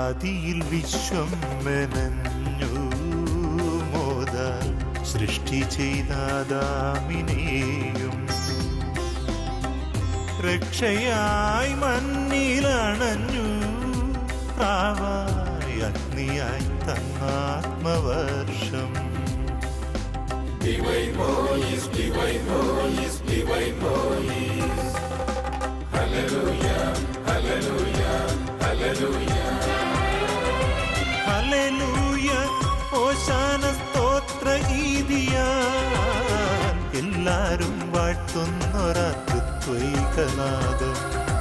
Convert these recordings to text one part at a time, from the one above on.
ആദിയിൽ വിശ്വം മെനഞ്ഞു മോദ സൃഷ്ടി ചെയ്താദാമിനെയും രക്ഷയായി മണ്ണിലണഞ്ഞു പ്രാവായി അഗ്നിയായി തന്നാത്മവർഷം ഹല്ലേലൂയ ഓശാന സ്തോത്ര ഗീതിയാൽ എല്ലാരും വാഴ്ത്തുന്നൊരത്വൈകനാദം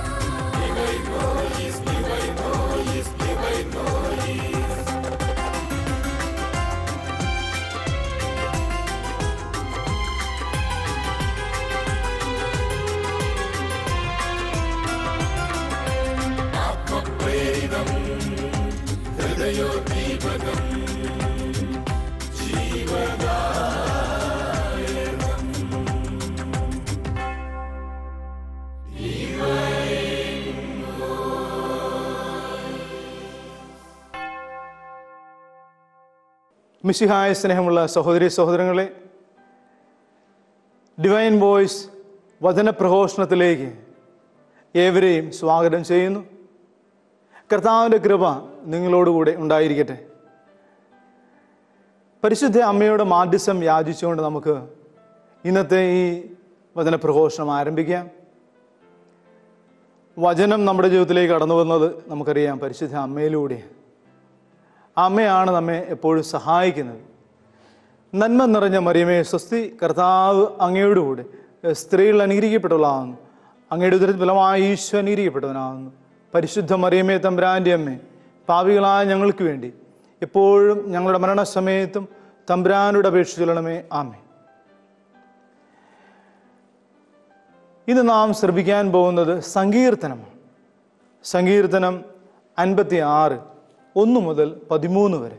മിശിഹായ സ്നേഹമുള്ള സഹോദരി സഹോദരങ്ങളെ ഡിവൈൻ വോയിസ് വചനപ്രഘോഷണത്തിലേക്ക് ഏവരെയും സ്വാഗതം ചെയ്യുന്നു കർത്താവിൻ്റെ കൃപ നിങ്ങളോടുകൂടെ ഉണ്ടായിരിക്കട്ടെ പരിശുദ്ധ അമ്മയുടെ മാധ്യസം യാചിച്ചുകൊണ്ട് നമുക്ക് ഇന്നത്തെ ഈ വചനപ്രഘോഷണം ആരംഭിക്കാം വചനം നമ്മുടെ ജീവിതത്തിലേക്ക് കടന്നു വന്നത് നമുക്കറിയാം പരിശുദ്ധ അമ്മയിലൂടെ അമ്മയാണ് നമ്മെ എപ്പോഴും സഹായിക്കുന്നത് നന്മ നിറഞ്ഞ മറിയമേ സ്വസ്തി കർത്താവ് അങ്ങയോടുകൂടെ സ്ത്രീകൾ അനുഗ്രഹിക്കപ്പെട്ടവളാകുന്നു അങ്ങയുടെ ഉദരത്തിൽ ഫലമായി ഈശോ അനുഗ്രഹിക്കപ്പെട്ടവനാകുന്നു പരിശുദ്ധ മറിയമേ തമ്പുരാൻ്റെ അമ്മേ പാപികളായ ഞങ്ങൾക്ക് വേണ്ടി എപ്പോഴും ഞങ്ങളുടെ മരണസമയത്തും തമ്പുരാനോട് അപേക്ഷിച്ചൊല്ലണമേ ആമേ ഇന്ന് നാം ശ്രമിക്കാൻ പോകുന്നത് സങ്കീർത്തനമാണ് സങ്കീർത്തനം അൻപത്തി ആറ് ഒന്ന് മുതൽ പതിമൂന്ന് വരെ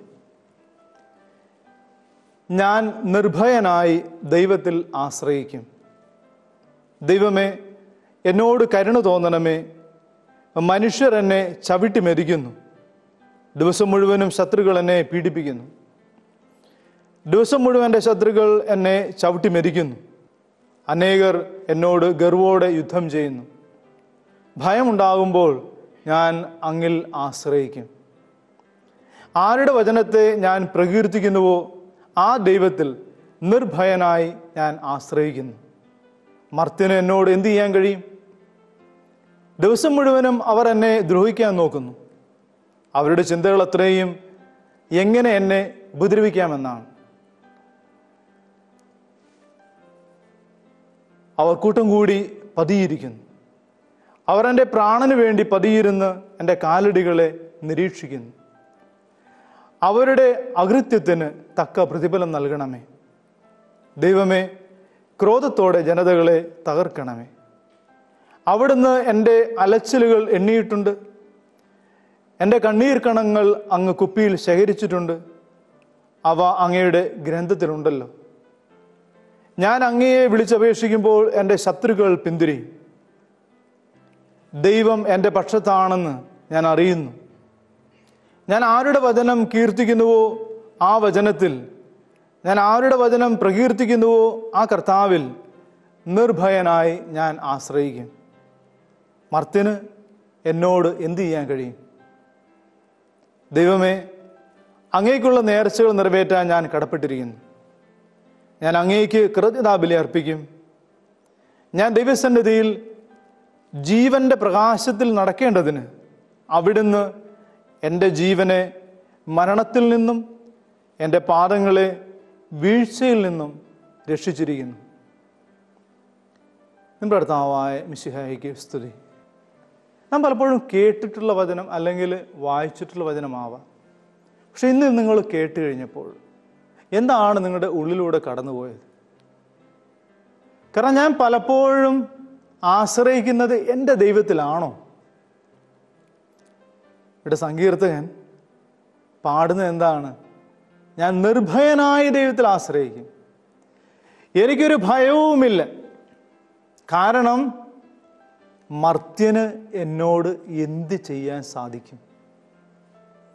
ഞാൻ നിർഭയനായി ദൈവത്തിൽ ആശ്രയിക്കും ദൈവമേ എന്നോട് കരുണ തോന്നണമേ മനുഷ്യർ എന്നെ ചവിട്ടി മെതിക്കുന്നു ദിവസം മുഴുവനും ശത്രുക്കൾ എന്നെ പീഡിപ്പിക്കുന്നു ദിവസം മുഴുവൻ എൻ്റെ ശത്രുക്കൾ എന്നെ ചവിട്ടി മെതിക്കുന്നു അനേകർ എന്നോട് ഗർവോടെ യുദ്ധം ചെയ്യുന്നു ഭയമുണ്ടാകുമ്പോൾ ഞാൻ അങ്ങിൽ ആശ്രയിക്കും ആരുടെ വചനത്തെ ഞാൻ പ്രകീർത്തിക്കുന്നുവോ ആ ദൈവത്തിൽ നിർഭയനായി ഞാൻ ആശ്രയിക്കുന്നു മർത്യന് എന്നോട് എന്ത് ചെയ്യാൻ കഴിയും ദിവസം മുഴുവനും അവർ എന്നെ ദ്രോഹിക്കാൻ നോക്കുന്നു അവരുടെ ചിന്തകൾ അത്രയും എങ്ങനെ എന്നെ ഉപദ്രവിക്കാമെന്നാണ് അവർ കൂട്ടം കൂടി പതിയിരിക്കുന്നു അവർ എൻ്റെ പ്രാണന് വേണ്ടി പതിയിരുന്ന് എൻ്റെ കാലടികളെ നിരീക്ഷിക്കുന്നു അവരുടെ അകൃത്യത്തിന് തക്ക പ്രതിഫലം നൽകണമേ ദൈവമേ ക്രോധത്തോടെ ജനതകളെ തകർക്കണമേ അവിടുന്ന് എൻ്റെ അലച്ചിലുകൾ എണ്ണിയിട്ടുണ്ട് എൻ്റെ കണ്ണീർ കണങ്ങൾ അങ്ങ് കുപ്പിയിൽ ശേഖരിച്ചിട്ടുണ്ട് അവ അങ്ങയുടെ ഗ്രന്ഥത്തിലുണ്ടല്ലോ ഞാൻ അങ്ങയെ വിളിച്ചപേക്ഷിക്കുമ്പോൾ എൻ്റെ ശത്രുക്കൾ പിന്തിരിയും ദൈവം എൻ്റെ പക്ഷത്താണെന്ന് ഞാൻ അറിയുന്നു ഞാൻ ആരുടെ വചനം കീർത്തിക്കുന്നുവോ ആ വചനത്തിൽ ഞാൻ ആരുടെ വചനം പ്രകീർത്തിക്കുന്നുവോ ആ കർത്താവിൽ നിർഭയനായി ഞാൻ ആശ്രയിക്കും മർത്തിന് എന്നോട് എന്തു ചെയ്യാൻ കഴിയും ദൈവമേ അങ്ങേക്കുള്ള നേർച്ചകൾ നിറവേറ്റാൻ ഞാൻ കടപ്പെട്ടിരിക്കുന്നു ഞാൻ അങ്ങേക്ക് കൃതജ്ഞതാബലി അർപ്പിക്കും ഞാൻ ദൈവസന്നിധിയിൽ ജീവന്റെ പ്രകാശത്തിൽ നടക്കേണ്ടതിന് അവിടുന്ന് എൻ്റെ ജീവനെ മരണത്തിൽ നിന്നും എൻ്റെ പാദങ്ങളെ വീഴ്ചയിൽ നിന്നും രക്ഷിച്ചിരിക്കുന്നു നമ്മുടെ അടുത്താവായ മിശിഹായിക്ക് സ്തുതി നാം പലപ്പോഴും കേട്ടിട്ടുള്ള വചനം അല്ലെങ്കിൽ വായിച്ചിട്ടുള്ള വചനമാവാം പക്ഷെ ഇന്ന് നിങ്ങൾ കേട്ട് കഴിഞ്ഞപ്പോൾ എന്താണ് നിങ്ങളുടെ ഉള്ളിലൂടെ കടന്നുപോയത് കാരണം ഞാൻ പലപ്പോഴും ആശ്രയിക്കുന്നത് എൻ്റെ ദൈവത്തിലാണോ ഇവിടെ സങ്കീർത്തകൻ പാടുന്നത് എന്താണ് ഞാൻ നിർഭയനായ ദൈവത്തിൽ ആശ്രയിക്കും എനിക്കൊരു ഭയവുമില്ല കാരണം മർത്യന് എന്നോട് എന്ത് ചെയ്യാൻ സാധിക്കും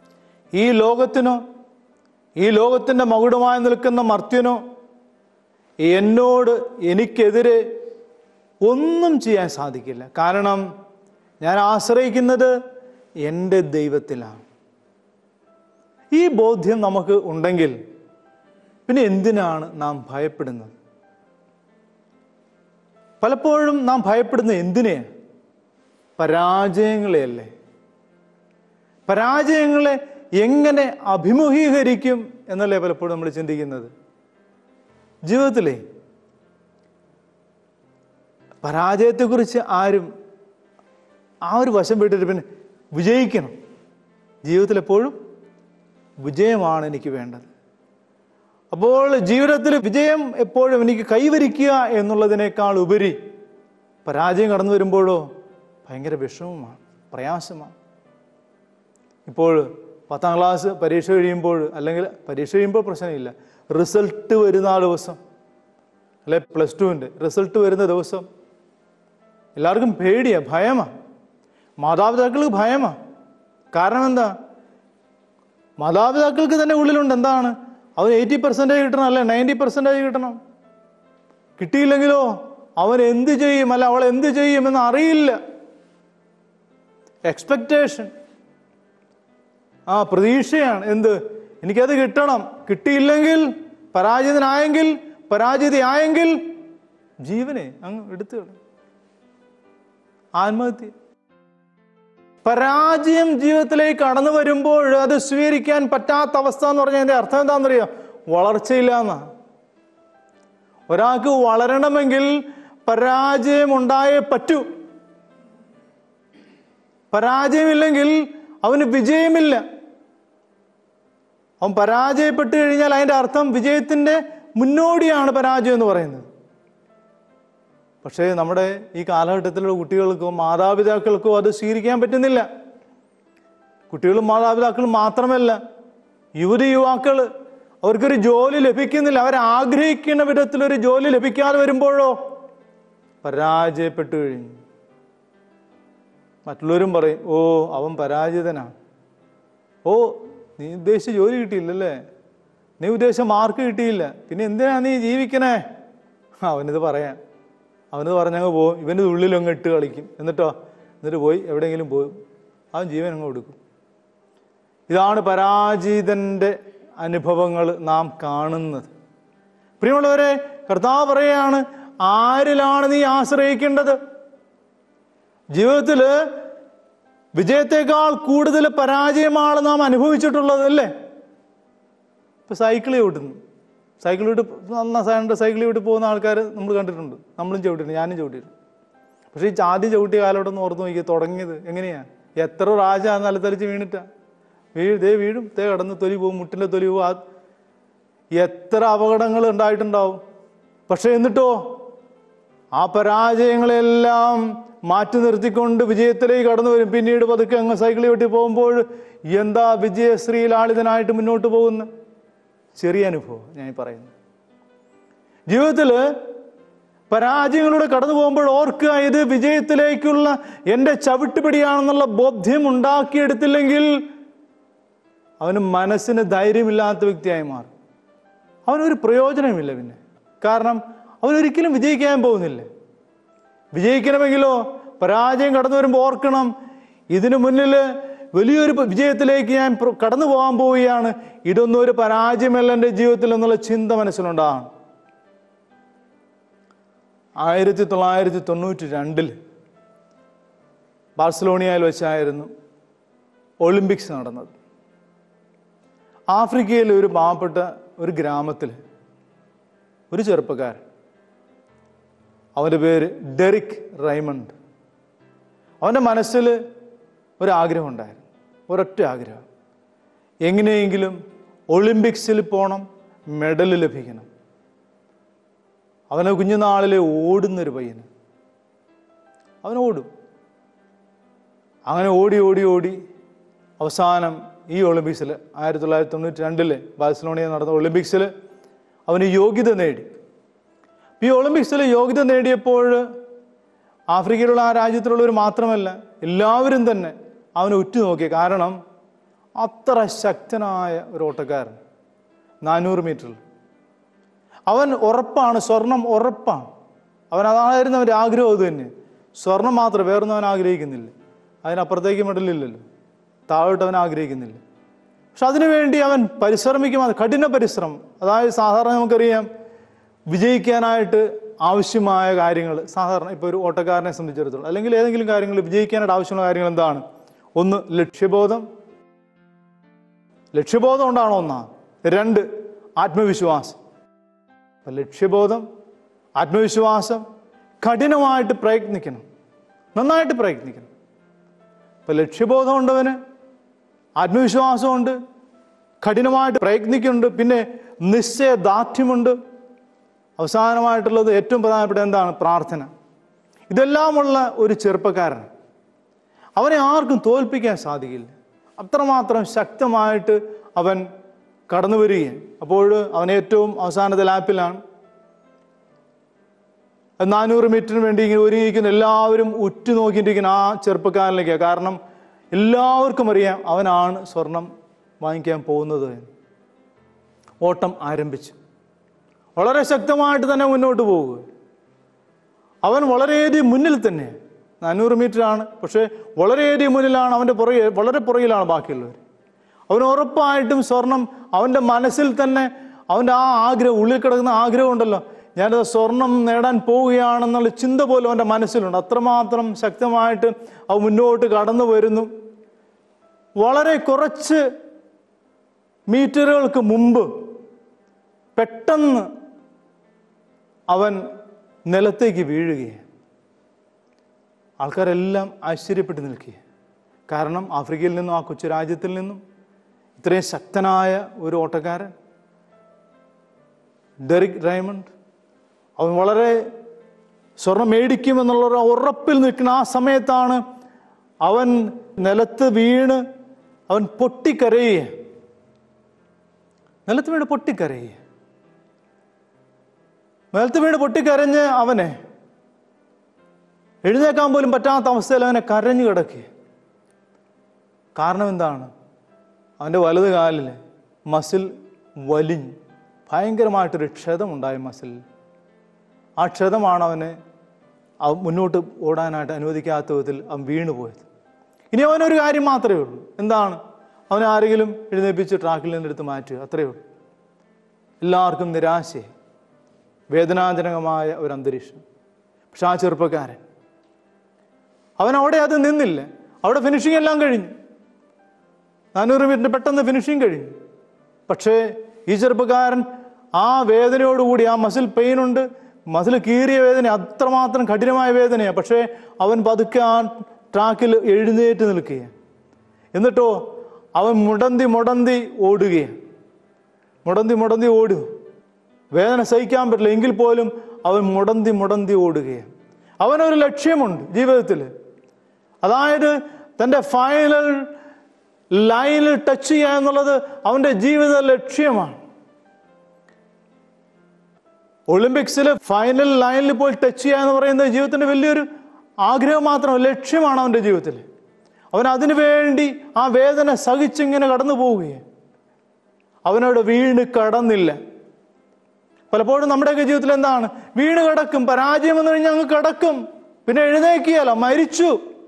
ഈ ലോകത്തിനോ ഈ ലോകത്തിൻ്റെ മകുടമായി നിൽക്കുന്ന മർത്യനോ എന്നോട് എനിക്കെതിരെ ഒന്നും ചെയ്യാൻ സാധിക്കില്ല കാരണം ഞാൻ ആശ്രയിക്കുന്നത് എൻ്റെ ദൈവത്തിലാണ് ഈ ബോധ്യം നമുക്ക് ഉണ്ടെങ്കിൽ പിന്നെ എന്തിനാണ് നാം ഭയപ്പെടുന്നത് പലപ്പോഴും നാം ഭയപ്പെടുന്നത് എന്തിനെയാണ് പരാജയങ്ങളെയല്ലേ പരാജയങ്ങളെ എങ്ങനെ അഭിമുഖീകരിക്കും എന്നല്ലേ പലപ്പോഴും നമ്മൾ ചിന്തിക്കുന്നത് ജീവിതത്തിലെ പരാജയത്തെക്കുറിച്ച് ആരും ആ ഒരു വശം വിട്ടിട്ട് പിന്നെ വിജയിക്കണം ജീവിതത്തിൽ എപ്പോഴും വിജയമാണ് എനിക്ക് വേണ്ടത് അപ്പോൾ ജീവിതത്തിൽ വിജയം എപ്പോഴും എനിക്ക് കൈവരിക്കുക എന്നുള്ളതിനേക്കാൾ ഉപരി പരാജയം കടന്നു വരുമ്പോഴോ ഭയങ്കര വിഷമമാണ് പ്രയാസമാണ് ഇപ്പോൾ പത്താം ക്ലാസ് പരീക്ഷ കഴിയുമ്പോൾ അല്ലെങ്കിൽ പരീക്ഷ കഴിയുമ്പോൾ പ്രശ്നമില്ല റിസൾട്ട് വരുന്ന ആ ദിവസം അല്ലെ പ്ലസ് ടുവിൻ്റെ റിസൾട്ട് വരുന്ന ദിവസം എല്ലാവർക്കും പേടിയാണ് ഭയമാണ് മാതാപിതാക്കൾക്ക് ഭയമാണ് കാരണം എന്താ മാതാപിതാക്കൾക്ക് തന്നെ ഉള്ളിലുണ്ട് എന്താണ് അവൻ എയ്റ്റി പെർസെൻറ്റേജ് കിട്ടണം അല്ലെ നയൻറ്റി പെർസെൻറ്റേജ് കിട്ടണം കിട്ടിയില്ലെങ്കിലോ അവൻ എന്ത് ചെയ്യും അല്ല അവൾ എന്ത് ചെയ്യും എന്ന് അറിയില്ല എക്സ്പെക്റ്റേഷൻ ആ പ്രതീക്ഷയാണ് എന്ത് എനിക്കത് കിട്ടണം കിട്ടിയില്ലെങ്കിൽ പരാജിതനായെങ്കിൽ പരാജിതയായെങ്കിൽ ജീവനെ അങ്ങ് എടുത്തു കളയും. ആത്മഹത്യ പരാജയം ജീവിതത്തിലേക്ക് കടന്നു വരുമ്പോൾ അത് സ്വീകരിക്കാൻ പറ്റാത്ത അവസ്ഥ എന്ന് പറഞ്ഞാൽ അതിന്റെ അർത്ഥം എന്താണെന്നറിയോ വളർച്ചയില്ല എന്നാ ഒരാൾക്ക് വളരണമെങ്കിൽ പരാജയം ഉണ്ടായേ പറ്റൂ പരാജയമില്ലെങ്കിൽ അവന് വിജയമില്ല അവൻ പരാജയപ്പെട്ടു കഴിഞ്ഞാൽ അതിന്റെ അർത്ഥം വിജയത്തിന്റെ മുന്നോടിയാണ് പരാജയം എന്ന് പറയുന്നത് പക്ഷേ നമ്മുടെ ഈ കാലഘട്ടത്തിലുള്ള കുട്ടികൾക്കോ മാതാപിതാക്കൾക്കോ അത് സ്വീകരിക്കാൻ പറ്റുന്നില്ല കുട്ടികളും മാതാപിതാക്കളും മാത്രമല്ല യുവതി യുവാക്കൾ അവർക്കൊരു ജോലി ലഭിക്കുന്നില്ല അവർ ആഗ്രഹിക്കുന്ന വിധത്തിലൊരു ജോലി ലഭിക്കാതെ വരുമ്പോഴോ പരാജയപ്പെട്ടു കഴിഞ്ഞു മറ്റുള്ളവരും പറയും ഓ അവൻ പരാജിതനാണ് ഓ നീ ഉദ്ദേശിച്ച ജോലി കിട്ടിയില്ലല്ലേ നീ ഉദ്ദേശിച്ച മാർക്ക് കിട്ടിയില്ല പിന്നെ എന്തിനാ നീ ജീവിക്കണേ അവനിത് പറയാം അവനത് പറഞ്ഞങ്ങ് പോകും ഇവൻ്റെ ഉള്ളിലങ്ങ് ഇട്ട് കളിക്കും എന്നിട്ടോ എന്നിട്ട് പോയി എവിടെയെങ്കിലും പോകും അവൻ ജീവൻ അങ്ങ് കൊടുക്കും ഇതാണ് പരാജിതന്റെ അനുഭവങ്ങൾ നാം കാണുന്നത് പ്രിയമുള്ളവരെ കർത്താവ് പറയാണ് ആരിലാണ് നീ ആശ്രയിക്കേണ്ടത് ജീവിതത്തിൽ വിജയത്തെക്കാൾ കൂടുതൽ പരാജയമാണ് നാം അനുഭവിച്ചിട്ടുള്ളത് അല്ലേ ഇപ്പൊ സൈക്കിൾ ചവിട്ടുന്നു സൈക്കിൾ വിട്ട് നന്നായിട്ട് സൈക്കിൾ വിട്ട് പോകുന്ന ആൾക്കാർ നമ്മൾ കണ്ടിട്ടുണ്ട് നമ്മളും ചവിട്ടിട്ടുണ്ട് ഞാനും ചവിട്ടിയിട്ടുണ്ട് പക്ഷേ ഈ ആദ്യം ചവിട്ടിയ കാലോട്ടൊന്ന് ഓർത്ത് നോക്കി തുടങ്ങിയത് എങ്ങനെയാ എത്ര രാജ നിലത്തലിച്ച് വീണിട്ടാ വീഴ് ദേ വീഴും ദേ കടന്ന് തൊലി പോവും മുട്ടിൻ്റെ തൊലി പോവും ആ എത്ര അപകടങ്ങൾ ഉണ്ടായിട്ടുണ്ടാവും പക്ഷെ എന്നിട്ടോ ആ പരാജയങ്ങളെല്ലാം മാറ്റി നിർത്തിക്കൊണ്ട് വിജയത്തിലേക്ക് കടന്നു വരും പിന്നീട് പതുക്കെ അങ്ങ് സൈക്കിൾ ചവിട്ടി പോകുമ്പോൾ എന്താ വിജയശ്രീ ലാളിതനായിട്ട് മുന്നോട്ട് പോകുന്നു ചെറിയ അനുഭവം ഞാൻ ഈ പറയുന്നത് ജീവിതത്തിൽ പരാജയങ്ങളിലൂടെ കടന്നു പോകുമ്പോൾ ഓർക്കുക ഇത് വിജയത്തിലേക്കുള്ള എൻ്റെ ചവിട്ടുപിടിയാണെന്നുള്ള ബോധ്യം ഉണ്ടാക്കിയെടുത്തില്ലെങ്കിൽ അവന് മനസ്സിന് ധൈര്യമില്ലാത്ത വ്യക്തിയായി മാറും അവനൊരു പ്രയോജനമില്ല പിന്നെ കാരണം അവനൊരിക്കലും വിജയിക്കാൻ പോകുന്നില്ല വിജയിക്കണമെങ്കിലോ പരാജയം കടന്നു വരുമ്പോൾ ഓർക്കണം ഇതിനു മുന്നിൽ വലിയൊരു വിജയത്തിലേക്ക് ഞാൻ പ്ര- കടന്നു പോകാൻ പോവുകയാണ് ഇതൊന്നും ഒരു പരാജയമല്ല എൻ്റെ ജീവിതത്തിൽ എന്നുള്ള ചിന്ത മനസ്സിലുണ്ടാകണം ആയിരത്തി തൊള്ളായിരത്തി തൊണ്ണൂറ്റി രണ്ടിൽ ബാർസലോണിയയിൽ വെച്ചായിരുന്നു ഒളിമ്പിക്സ് നടന്നത് ആഫ്രിക്കയിലെ ഒരു പാവപ്പെട്ട ഒരു ഗ്രാമത്തിൽ ഒരു ചെറുപ്പക്കാരൻ അവൻ്റെ പേര് ഡെറിക് റൈമണ്ട് അവൻ്റെ മനസ്സിൽ ഒരാഗ്രഹം ഉണ്ടായിരുന്നു ഒരൊറ്റ ആഗ്രഹം എങ്ങനെയെങ്കിലും ഒളിമ്പിക്സിൽ പോകണം മെഡൽ ലഭിക്കണം അവനെ കുഞ്ഞുനാളിലെ ഓടുന്നൊരു പയ്യന് അവൻ ഓടും അങ്ങനെ ഓടി ഓടി ഓടി അവസാനം ഈ ഒളിമ്പിക്സിൽ ആയിരത്തി തൊള്ളായിരത്തി തൊണ്ണൂറ്റി രണ്ടിലെ ബാഴ്സലോണിയ നടന്ന ഒളിമ്പിക്സിൽ അവന് യോഗ്യത നേടി ഈ ഒളിമ്പിക്സിൽ യോഗ്യത നേടിയപ്പോൾ ആഫ്രിക്കയിലുള്ള ആ രാജ്യത്തിലുള്ളവർ മാത്രമല്ല എല്ലാവരും തന്നെ അവനെ ഉറ്റുനോക്കി കാരണം അത്ര ശക്തനായ ഒരു ഓട്ടക്കാരൻ നാനൂറ് മീറ്ററിൽ അവൻ ഉറപ്പാണ് സ്വർണം ഉറപ്പാണ് അവൻ അതായിരുന്നു അവൻ്റെ ആഗ്രഹം അത് തന്നെ സ്വർണം മാത്രം വേറൊന്നും അവൻ ആഗ്രഹിക്കുന്നില്ല അതിനപ്പുറത്തേക്ക് മെഡലില്ലല്ലോ താഴോട്ട് അവൻ ആഗ്രഹിക്കുന്നില്ല പക്ഷെ അതിനുവേണ്ടി അവൻ പരിശ്രമിക്കും അത് കഠിന പരിശ്രമം അതായത് സാധാരണ നമുക്കറിയാം വിജയിക്കാനായിട്ട് ആവശ്യമായ കാര്യങ്ങൾ സാധാരണ ഇപ്പോൾ ഒരു ഓട്ടക്കാരനെ സംബന്ധിച്ചിടത്തോളം അല്ലെങ്കിൽ ഏതെങ്കിലും കാര്യങ്ങൾ വിജയിക്കാനായിട്ട് ആവശ്യമുള്ള കാര്യങ്ങൾ എന്താണ് ഒന്ന് ലക്ഷ്യബോധം ലക്ഷ്യബോധം ഉണ്ടാണോ ഒന്നാണ് രണ്ട് ആത്മവിശ്വാസം അപ്പം ലക്ഷ്യബോധം ആത്മവിശ്വാസം കഠിനമായിട്ട് പ്രയത്നിക്കണം നന്നായിട്ട് പ്രയത്നിക്കണം ഇപ്പം ലക്ഷ്യബോധം ഉണ്ടവന് ആത്മവിശ്വാസമുണ്ട് കഠിനമായിട്ട് പ്രയത്നിക്കുന്നുണ്ട് പിന്നെ നിശ്ചയദാർഢ്യമുണ്ട് അവസാനമായിട്ടുള്ളത് ഏറ്റവും പ്രധാനപ്പെട്ട എന്താണ് പ്രാർത്ഥന ഇതെല്ലാമുള്ള ഒരു ചെറുപ്പക്കാരൻ അവനെ ആർക്കും തോൽപ്പിക്കാൻ സാധിക്കില്ല അത്രമാത്രം ശക്തമായിട്ട് അവൻ കടന്നു വരികയും അപ്പോൾ അവൻ ഏറ്റവും അവസാനത്തെ ലാപ്പിലാണ് നാനൂറ് മീറ്ററിന് വേണ്ടി ഇങ്ങനെ ഒരുങ്ങിയിരിക്കുന്ന എല്ലാവരും ഉറ്റുനോക്കിയിരിക്കുന്ന ആ ചെറുപ്പക്കാരനിലേക്ക് കാരണം എല്ലാവർക്കും അറിയാം അവനാണ് സ്വർണം വാങ്ങിക്കാൻ പോകുന്നത് എന്ന്. ഓട്ടം ആരംഭിച്ചു വളരെ ശക്തമായിട്ട് തന്നെ മുന്നോട്ട് പോകുക അവൻ വളരെയധികം മുന്നിൽ തന്നെ നാനൂറ് മീറ്ററാണ് പക്ഷേ വളരെയധികം മുന്നിലാണ് അവൻ്റെ പുറകെ വളരെ പുറകിലാണ് ബാക്കിയുള്ളവർ അവൻ ഉറപ്പായിട്ടും സ്വർണം അവൻ്റെ മനസ്സിൽ തന്നെ അവൻ്റെ ആ ആഗ്രഹം ഉള്ളിൽ കിടക്കുന്ന ആഗ്രഹം ഉണ്ടല്ലോ ഞാനത് സ്വർണം നേടാൻ പോവുകയാണെന്നുള്ള ചിന്ത പോലും അവൻ്റെ മനസ്സിലുണ്ട് അത്രമാത്രം ശക്തമായിട്ട് അവൻ മുന്നോട്ട് കടന്നു വരുന്നു വളരെ കുറച്ച് മീറ്ററുകൾക്ക് മുമ്പ് പെട്ടെന്ന് അവൻ നിലത്തേക്ക് വീഴുകയാണ് ആൾക്കാരെല്ലാം ആശ്ചര്യപ്പെട്ട് നിൽക്കുക കാരണം ആഫ്രിക്കയിൽ നിന്നും ആ കൊച്ചു രാജ്യത്തിൽ നിന്നും ഇത്രയും ശക്തനായ ഒരു ഓട്ടക്കാരൻ ഡെറിക് റൈമണ്ട് അവൻ വളരെ സ്വർണം മേടിക്കുമെന്നുള്ള ഒരു ഉറപ്പിൽ നിൽക്കുന്ന ആ സമയത്താണ് അവൻ നിലത്ത് വീണ് അവൻ പൊട്ടിക്കരയുക നിലത്ത് വീണ് പൊട്ടിക്കരയുക നിലത്ത് വീണ് പൊട്ടിക്കരഞ്ഞ് അവനെ എഴുന്നേക്കാൻ പോലും പറ്റാത്ത അവസ്ഥയിൽ അവനെ കരഞ്ഞു കിടക്കുക കാരണം എന്താണ് അവൻ്റെ വലത് കാലിൽ മസിൽ വലിഞ്ഞു ഭയങ്കരമായിട്ടൊരു ക്ഷതമുണ്ടായി മസിലിൽ ആ ക്ഷതമാണ് അവനെ അവൻ മുന്നോട്ട് ഓടാനായിട്ട് അനുവദിക്കാത്ത വിധത്തിൽ അവൻ വീണുപോയത് ഇനി അവനൊരു കാര്യം മാത്രമേ ഉള്ളൂ എന്താണ് അവനെ ആരെങ്കിലും എഴുന്നേൽപ്പിച്ച് ട്രാക്കിൽ നിന്നെടുത്ത് മാറ്റുക അത്രയേ ഉള്ളൂ എല്ലാവർക്കും നിരാശയായി വേദനാജനകമായ ഒരു അന്തരീക്ഷം പക്ഷെ ആ ചെറുപ്പക്കാരൻ അവൻ അവിടെ അത് നിന്നില്ല അവിടെ ഫിനിഷിംഗ് എല്ലാം കഴിഞ്ഞു നാനൂറ് മീറ്ററിന് പെട്ടെന്ന് ഫിനിഷിംഗ് കഴിഞ്ഞു പക്ഷേ ഈ ചെറുപ്പക്കാരൻ ആ വേദനയോടുകൂടി ആ മസിൽ പെയിൻ ഉണ്ട് മസിൽ കീറിയ വേദന അത്രമാത്രം കഠിനമായ വേദനയാണ് പക്ഷേ അവൻ പതുക്കെ ആ ട്രാക്കിൽ എഴുന്നേറ്റ് നിൽക്കുകയാണ് എന്നിട്ടോ അവൻ മുടന്തി മുടന്തി ഓടുകയാണ് മുടന്തി മുടന്തി ഓടുക വേദന സഹിക്കാൻ പറ്റില്ല എങ്കിൽ പോലും അവൻ മുടന്തി മുടന്തി ഓടുകയാണ് അവനൊരു ലക്ഷ്യമുണ്ട് ജീവിതത്തിൽ അതായത് തൻ്റെ ഫൈനൽ ലൈനിൽ ടച്ച് ചെയ്യുക എന്നുള്ളത് അവൻ്റെ ജീവിത ലക്ഷ്യമാണ് ഒളിമ്പിക്സിൽ ഫൈനൽ ലൈനിൽ പോയി ടച്ച് ചെയ്യുക എന്ന് പറയുന്നത് ജീവിതത്തിൻ്റെ വലിയൊരു ആഗ്രഹം മാത്രമല്ല ലക്ഷ്യമാണ് അവൻ്റെ ജീവിതത്തിൽ അവൻ അതിനു വേണ്ടി ആ വേദന സഹിച്ചിങ്ങനെ കടന്നു പോവുകയാണ് അവനോട് വീണ് കടന്നില്ല പലപ്പോഴും നമ്മുടെയൊക്കെ ജീവിതത്തിൽ എന്താണ് വീണ് കിടക്കും പരാജയം എന്ന് കഴിഞ്ഞാൽ അങ്ങ് കിടക്കും പിന്നെ എഴുന്നേക്കിയാലോ മരിച്ചു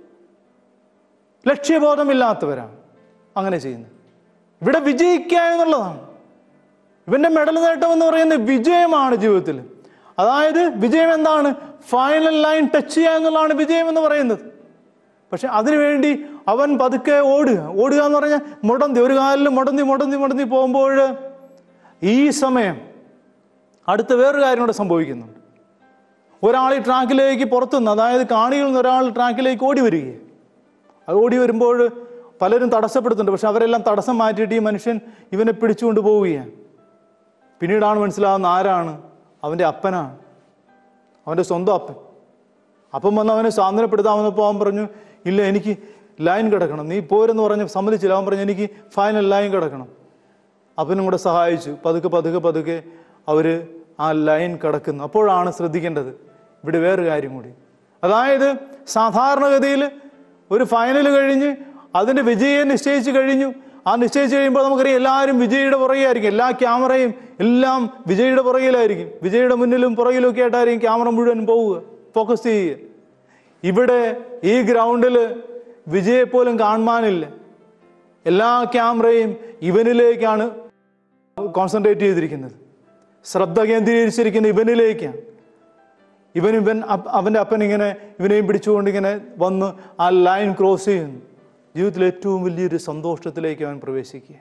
ലക്ഷ്യബോധമില്ലാത്തവരാണ് അങ്ങനെ ചെയ്യുന്നത് ഇവിടെ വിജയിക്കുക എന്നുള്ളതാണ് ഇവന്റെ മെഡൽ നേട്ടം എന്ന് പറയുന്നത് വിജയമാണ് ജീവിതത്തിൽ അതായത് വിജയം എന്താണ് ഫൈനൽ ലൈൻ ടച്ച് ചെയ്യുക എന്നുള്ളതാണ് വിജയം എന്ന് പറയുന്നത് പക്ഷെ അതിനുവേണ്ടി അവൻ പതുക്കെ ഓടുക ഓടുക എന്ന് പറഞ്ഞാൽ മുടന്തി ഒരു കാലിൽ മുടന്തി മുടന്തി മുടന്തി പോകുമ്പോൾ ഈ സമയം അടുത്ത വേറൊരു കാര്യം കൂടെ സംഭവിക്കുന്നുണ്ട് ഒരാൾ ഈ ട്രാക്കിലേക്ക് പുറത്തുനിന്ന് അതായത് കാണിയിൽ നിന്ന് ഒരാൾ ട്രാക്കിലേക്ക് ഓടി വരികയാണ് അത് ഓടി വരുമ്പോൾ പലരും തടസ്സപ്പെടുത്തുന്നുണ്ട് പക്ഷെ അവരെല്ലാം തടസ്സം മാറ്റിയിട്ട് ഈ മനുഷ്യൻ ഇവനെ പിടിച്ചുകൊണ്ട് പോവുകയാണ് പിന്നീടാണ് മനസ്സിലാവുന്ന ആരാണ് അവൻ്റെ അപ്പനാണ് അവൻ്റെ സ്വന്തം അപ്പൻ അപ്പം വന്ന് അവനെ സാന്ത്വനപ്പെടുത്താൻ വന്നപ്പോൾ അവൻ പറഞ്ഞു ഇല്ല എനിക്ക് ലൈൻ കിടക്കണം നീ പോരെന്ന് പറഞ്ഞ് സമ്മതിച്ചില്ല അവൻ പറഞ്ഞു എനിക്ക് ഫൈനൽ ലൈൻ കിടക്കണം അപ്പനും കൂടെ സഹായിച്ചു പതുക്കെ പതുക്കെ പതുക്കെ അവർ ആ ലൈൻ കിടക്കുന്നു അപ്പോഴാണ് ശ്രദ്ധിക്കേണ്ടത് ഇവിടെ വേറൊരു കാര്യം കൂടി അതായത് സാധാരണഗതിയിൽ ഒരു ഫൈനൽ കഴിഞ്ഞ് അതിൻ്റെ വിജയം നിശ്ചയിച്ച് കഴിഞ്ഞു ആ നിശ്ചയിച്ച് കഴിയുമ്പോൾ നമുക്കറിയാം എല്ലാവരും വിജയുടെ പുറകെയായിരിക്കും എല്ലാ ക്യാമറയും എല്ലാം വിജയുടെ പുറകിലായിരിക്കും വിജയുടെ മുന്നിലും പുറകിലും ഒക്കെ ആയിട്ടായിരിക്കും ക്യാമറ മുഴുവൻ പോവുക ഫോക്കസ് ചെയ്യുക ഇവിടെ ഈ ഗ്രൗണ്ടിൽ വിജയെ പോലും കാണുവാനില്ല എല്ലാ ക്യാമറയും ഇവനിലേക്കാണ് കോൺസെൻട്രേറ്റ് ചെയ്തിരിക്കുന്നത് ശ്രദ്ധ കേന്ദ്രീകരിച്ചിരിക്കുന്ന ഇവനിലേക്കാണ് ഇവൻ ഇവൻ അപ്പ- അവൻ്റെ അപ്പൻ ഇങ്ങനെ ഇവനെയും പിടിച്ചുകൊണ്ട് ഇങ്ങനെ വന്ന് ആ ലൈൻ ക്രോസ് ചെയ്യുന്നു ജീവിതത്തിലെ ഏറ്റവും വലിയൊരു സന്തോഷത്തിലേക്ക് അവൻ പ്രവേശിക്കുക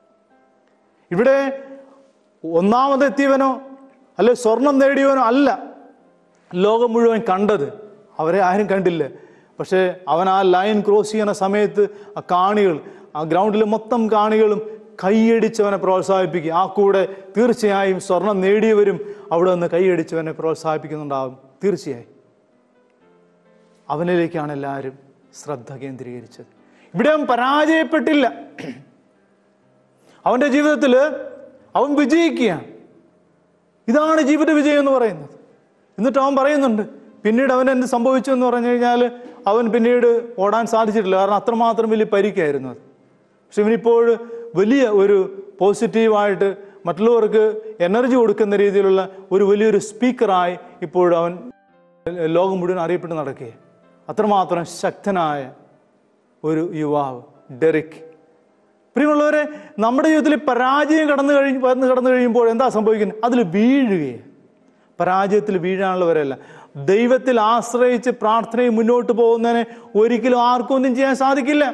ഇവിടെ ഒന്നാമതെത്തിയവനോ അല്ലെ സ്വർണം നേടിയവനോ അല്ല ലോകം മുഴുവൻ കണ്ടത് അവരെ ആരും കണ്ടില്ല പക്ഷേ അവൻ ആ ലൈൻ ക്രോസ് ചെയ്യുന്ന സമയത്ത് ആ കാണികൾ ആ ഗ്രൗണ്ടിലെ മൊത്തം കാണികളും കൈയടിച്ചവനെ പ്രോത്സാഹിപ്പിക്കുക ആ കൂടെ തീർച്ചയായും സ്വർണം നേടിയവരും അവിടെ നിന്ന് കൈയടിച്ചവനെ പ്രോത്സാഹിപ്പിക്കുന്നുണ്ടാവും തീർച്ചയായും അവനിലേക്കാണ് എല്ലാവരും ശ്രദ്ധ കേന്ദ്രീകരിച്ചത് ഇവിടെ അവൻ പരാജയപ്പെട്ടില്ല അവൻ്റെ ജീവിതത്തിൽ അവൻ വിജയിക്കുകയാണ് ഇതാണ് ജീവിത വിജയം എന്ന് പറയുന്നത് എന്നിട്ട് അവൻ പറയുന്നുണ്ട് പിന്നീട് അവൻ എന്ത് സംഭവിച്ചു എന്ന് പറഞ്ഞു കഴിഞ്ഞാൽ അവൻ പിന്നീട് ഓടാൻ സാധിച്ചിട്ടില്ല കാരണം അത്രമാത്രം വലിയ പരിക്കായിരുന്നു അത് പക്ഷെ ഇവനിപ്പോൾ വലിയ ഒരു പോസിറ്റീവായിട്ട് മറ്റുള്ളവർക്ക് എനർജി കൊടുക്കുന്ന രീതിയിലുള്ള ഒരു വലിയൊരു സ്പീക്കറായി ഇപ്പോൾ അവൻ ലോകം മുഴുവൻ അറിയപ്പെട്ട് നടക്കുക അത്രമാത്രം ശക്തനായ ഒരു യുവാവ് ഡെറിക് പ്രിയമുള്ളവരെ നമ്മുടെ ജീവിതത്തിൽ പരാജയം കടന്നു കഴിഞ്ഞ് വന്ന് കടന്നു കഴിയുമ്പോൾ എന്താ സംഭവിക്കുന്നത് അതിൽ വീഴുകയാണ് പരാജയത്തിൽ വീഴാനുള്ളവരല്ല ദൈവത്തിൽ ആശ്രയിച്ച് പ്രാർത്ഥനയിൽ മുന്നോട്ട് പോകുന്നതിന് ഒരിക്കലും ആർക്കും ഒന്നും ചെയ്യാൻ സാധിക്കില്ല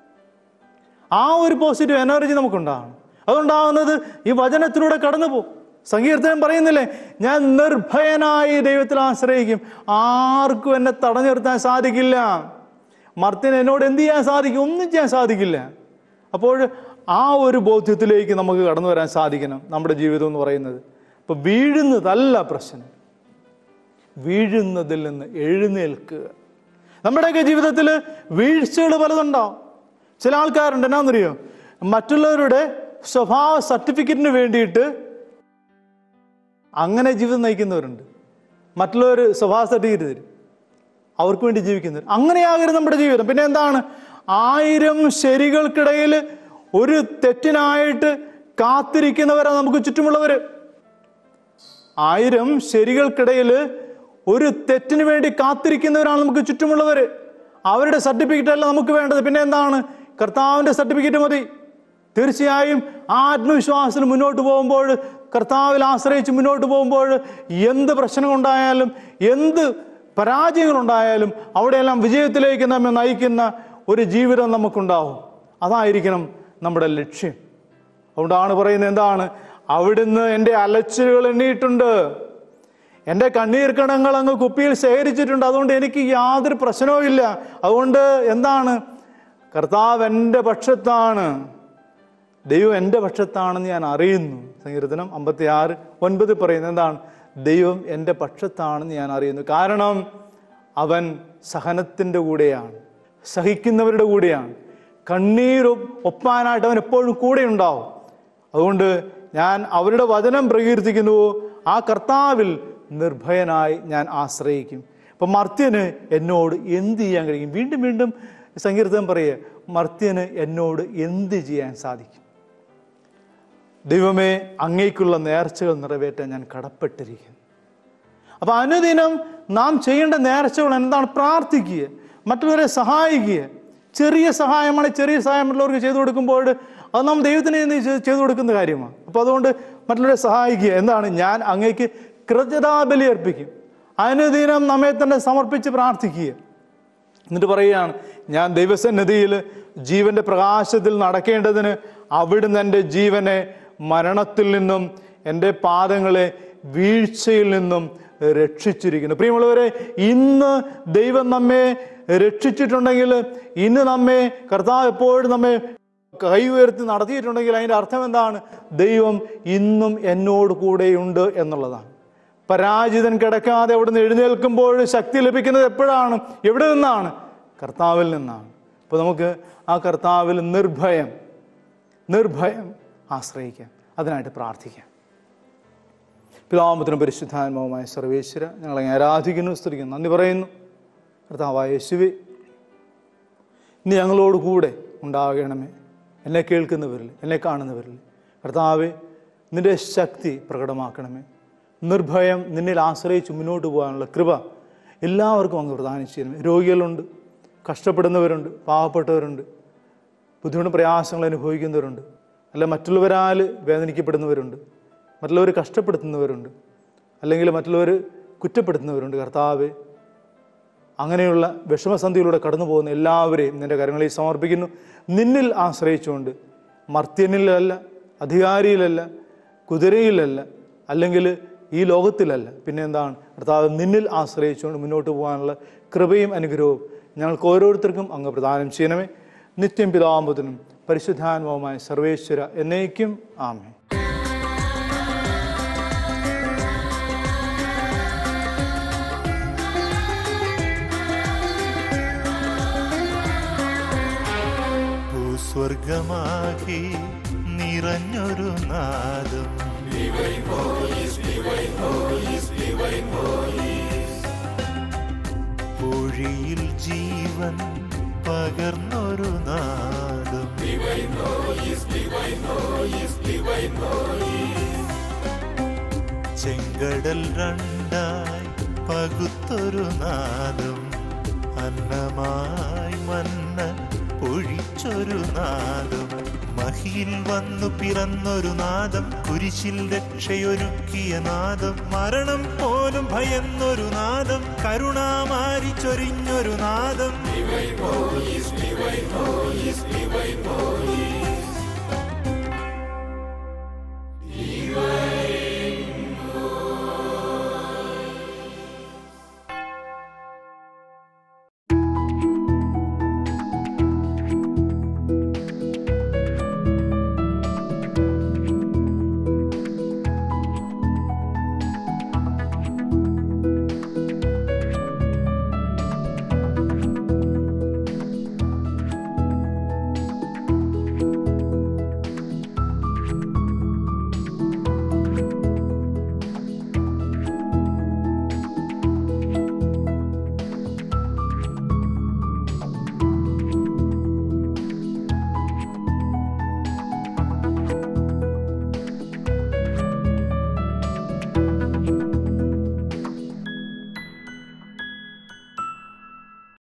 ആ ഒരു പോസിറ്റീവ് എനർജി നമുക്കുണ്ടാകണം അതുണ്ടാകുന്നത് ഈ വചനത്തിലൂടെ കടന്നു പോകും സങ്കീർത്തനം പറയുന്നില്ലേ ഞാൻ നിർഭയനായി ദൈവത്തിൽ ആശ്രയിക്കും ആർക്കും എന്നെ തടഞ്ഞു നിർത്താൻ സാധിക്കില്ല മർത്തിന് എന്നോട് എന്ത് ചെയ്യാൻ സാധിക്കും ഒന്നും ചെയ്യാൻ സാധിക്കില്ല അപ്പോൾ ആ ഒരു ബോധ്യത്തിലേക്ക് നമുക്ക് കടന്നു വരാൻ സാധിക്കണം നമ്മുടെ ജീവിതം എന്ന് പറയുന്നത് അപ്പൊ വീഴുന്നതല്ല പ്രശ്നം വീഴുന്നതിൽ നിന്ന് എഴുന്നേൽക്കുക നമ്മുടെയൊക്കെ ജീവിതത്തിൽ വീഴ്ചകൾ പലതുണ്ടാവും ചില ആൾക്കാരുണ്ട് എന്നാന്നറിയോ മറ്റുള്ളവരുടെ സ്വഭാവ സർട്ടിഫിക്കറ്റിന് വേണ്ടിയിട്ട് അങ്ങനെ ജീവിതം നയിക്കുന്നവരുണ്ട് മറ്റുള്ളവർ സ്വഭാവ സർട്ടിഫിക്കറ്റ് തരും അവർക്ക് വേണ്ടി ജീവിക്കുന്നവർ അങ്ങനെയാകരുത് നമ്മുടെ ജീവിതം പിന്നെ എന്താണ് ആയിരം ശരികൾക്കിടയിൽ ഒരു തെറ്റിനായിട്ട് കാത്തിരിക്കുന്നവരാണ് നമുക്ക് ചുറ്റുമുള്ളവര് ആയിരം ശരികൾക്കിടയിൽ ഒരു തെറ്റിന് വേണ്ടി കാത്തിരിക്കുന്നവരാണ് നമുക്ക് ചുറ്റുമുള്ളവർ അവരുടെ സർട്ടിഫിക്കറ്റ് അല്ല നമുക്ക് വേണ്ടത് പിന്നെ എന്താണ് കർത്താവിൻ്റെ സർട്ടിഫിക്കറ്റ് മതി തീർച്ചയായും ആ ആത്മവിശ്വാസത്തിൽ മുന്നോട്ട് പോകുമ്പോൾ കർത്താവിൽ ആശ്രയിച്ച് മുന്നോട്ട് പോകുമ്പോൾ എന്ത് പ്രശ്നങ്ങളുണ്ടായാലും എന്ത് പരാജയങ്ങളുണ്ടായാലും അവിടെയെല്ലാം വിജയത്തിലേക്ക് നമ്മെ നയിക്കുന്ന ഒരു ജീവിതം നമുക്കുണ്ടാവും അതായിരിക്കണം നമ്മുടെ ലക്ഷ്യം അതുകൊണ്ടാണ് പറയുന്നത് എന്താണ് അവിടുന്ന് എൻ്റെ അലച്ചിലുകൾ എണ്ണിയിട്ടുണ്ട് എൻ്റെ കണ്ണീർ കണങ്ങൾ അങ്ങ് കുപ്പിയിൽ ശേഖരിച്ചിട്ടുണ്ട് അതുകൊണ്ട് എനിക്ക് യാതൊരു പ്രശ്നവും ഇല്ല അതുകൊണ്ട് എന്താണ് കർത്താവ് എൻ്റെ പക്ഷത്താണ് ദൈവം എൻ്റെ പക്ഷത്താണെന്ന് ഞാൻ അറിയുന്നു സങ്കീർത്തനം അമ്പത്തി ആറ് ഒൻപത് പറയുന്നത് എന്താണ് ദൈവം എൻ്റെ പക്ഷത്താണെന്ന് ഞാൻ അറിയുന്നു കാരണം അവൻ സഹനത്തിൻ്റെ കൂടെയാണ് സഹിക്കുന്നവരുടെ കൂടെയാണ് കണ്ണീരും ഒപ്പാനായിട്ട് അവൻ എപ്പോഴും കൂടെ ഉണ്ടാവും അതുകൊണ്ട് ഞാൻ അവരുടെ വചനം പ്രകീർത്തിക്കുന്നുവോ ആ കർത്താവിൽ നിർഭയനായി ഞാൻ ആശ്രയിക്കും അപ്പം മർത്യന് എന്നോട് എന്ത് ചെയ്യാൻ കഴിയും വീണ്ടും വീണ്ടും സങ്കീർത്തനം പറയുക മർത്യന് എന്നോട് എന്ത് ചെയ്യാൻ സാധിക്കും ദൈവമേ അങ്ങേക്കുള്ള നേർച്ചകൾ നിറവേറ്റാൻ ഞാൻ കടപ്പെട്ടിരിക്കുന്നു അപ്പൊ അനുദിനം നാം ചെയ്യേണ്ട നേർച്ചകൾ എന്താണ് പ്രാർത്ഥിക്കുക മറ്റുള്ളവരെ സഹായിക്കുക ചെറിയ സഹായമാണ് ചെറിയ സഹായം മറ്റുള്ളവർക്ക് ചെയ്തു കൊടുക്കുമ്പോൾ അത് നാം ദൈവത്തിന് വേണ്ടി ചെയ്ത് ചെയ്തു കൊടുക്കുന്ന കാര്യമാണ് അപ്പോൾ അതുകൊണ്ട് മറ്റുള്ളവരെ സഹായിക്കുക എന്താണ് ഞാൻ അങ്ങേക്ക് കൃതജ്ഞതാബലി അർപ്പിക്കും അനുദിനം നമ്മെ തന്നെ സമർപ്പിച്ച് പ്രാർത്ഥിക്കുക എന്നിട്ട് പറയുകയാണ് ഞാൻ ദൈവസന്നിധിയിൽ ജീവന്റെ പ്രകാശത്തിൽ നടക്കേണ്ടതിന് അവിടുന്ന് എൻ്റെ ജീവനെ മരണത്തിൽ നിന്നും എൻ്റെ പാദങ്ങളെ വീഴ്ചയിൽ നിന്നും രക്ഷിച്ചിരിക്കുന്നു പ്രിയമുള്ളവരെ ഇന്ന് ദൈവം നമ്മെ രക്ഷിച്ചിട്ടുണ്ടെങ്കിൽ ഇന്ന് നമ്മെ കർത്താവ് എപ്പോഴും നമ്മെ കൈ ഉയർത്തി നടത്തിയിട്ടുണ്ടെങ്കിൽ അതിൻ്റെ അർത്ഥം എന്താണ് ദൈവം ഇന്നും എന്നോട് കൂടെയുണ്ട് എന്നുള്ളതാണ് പരാജിതൻ കിടക്കാതെ അവിടെ നിന്ന് എഴുന്നേൽക്കുമ്പോൾ ശക്തി ലഭിക്കുന്നത് എപ്പോഴാണ് എവിടെ നിന്നാണ് കർത്താവിൽ നിന്നാണ് അപ്പോൾ നമുക്ക് ആ കർത്താവിൽ നിർഭയം നിർഭയം ആശ്രയിക്കാം അതിനായിട്ട് പ്രാർത്ഥിക്കാം പിതാമത്തിനും പരിശുദ്ധാത്മാവുമായ സർവേശ്വര ഞങ്ങളെ ആരാധിക്കുന്നു സ്തുതിക്കുന്നു നന്ദി പറയുന്നു കർത്താവായ യേശുവേ ഇനി ഞങ്ങളോട് കൂടെ ഉണ്ടാകണമേ എന്നെ കേൾക്കുന്നവരിൽ എന്നെ കാണുന്നവരിൽ കർത്താവെ നിന്റെ ശക്തി പ്രകടമാക്കണമേ നിർഭയം നിന്നിൽ ആശ്രയിച്ച് മുന്നോട്ട് പോകാനുള്ള കൃപ എല്ലാവർക്കും അങ്ങ് പ്രദാനം ചെയ്യണമേ രോഗികളുണ്ട് കഷ്ടപ്പെടുന്നവരുണ്ട് പാവപ്പെട്ടവരുണ്ട് ബുദ്ധിമുട്ട് പ്രയാസങ്ങൾ അനുഭവിക്കുന്നവരുണ്ട് അല്ല മറ്റുള്ളവരാൽ വേദനിക്കപ്പെടുന്നവരുണ്ട് മറ്റുള്ളവർ കഷ്ടപ്പെടുത്തുന്നവരുണ്ട് അല്ലെങ്കിൽ മറ്റുള്ളവർ കുറ്റപ്പെടുത്തുന്നവരുണ്ട് കർത്താവെ അങ്ങനെയുള്ള വിഷമസന്ധിയിലൂടെ കടന്നു പോകുന്ന എല്ലാവരെയും നിന്റെ കരങ്ങളിൽ സമർപ്പിക്കുന്നു നിന്നിൽ ആശ്രയിച്ചുകൊണ്ട് മർത്യനിലല്ല അധികാരിയിലല്ല കുതിരയിലല്ല അല്ലെങ്കിൽ ഈ ലോകത്തിലല്ല പിന്നെ എന്താണ് കർത്താവ് നിന്നിൽ ആശ്രയിച്ചുകൊണ്ട് മുന്നോട്ട് പോകാനുള്ള കൃപയും അനുഗ്രഹവും ഞങ്ങൾക്ക് ഓരോരുത്തർക്കും അങ്ങ് പ്രദാനം ചെയ്യണമേ നിത്യം പിതാമ്പതിനും പരിശുദ്ധാത്മാവുമായ സർവേശ്വര എന്നേക്കും ആമേ ഭൂസ്വർഗമാകി നിറഞ്ഞൊരു നാദം പൊഴിയിൽ ജീവൻ പകർന്നൊരു നാദം ചെങ്കടൽ രണ്ടായി പകുത്തൊരു നാദം അന്നമായി മന്ന പൊഴിച്ചൊരു നാദം മഹിയിൽ വന്നു പിറന്നൊരു നാദം കുരിശിൽ രക്ഷയൊരുക്കിയ നാദം മരണം പോലും ഭയന്നൊരു നാദം കരുണാമാരി ചൊരിഞ്ഞൊരു നാദം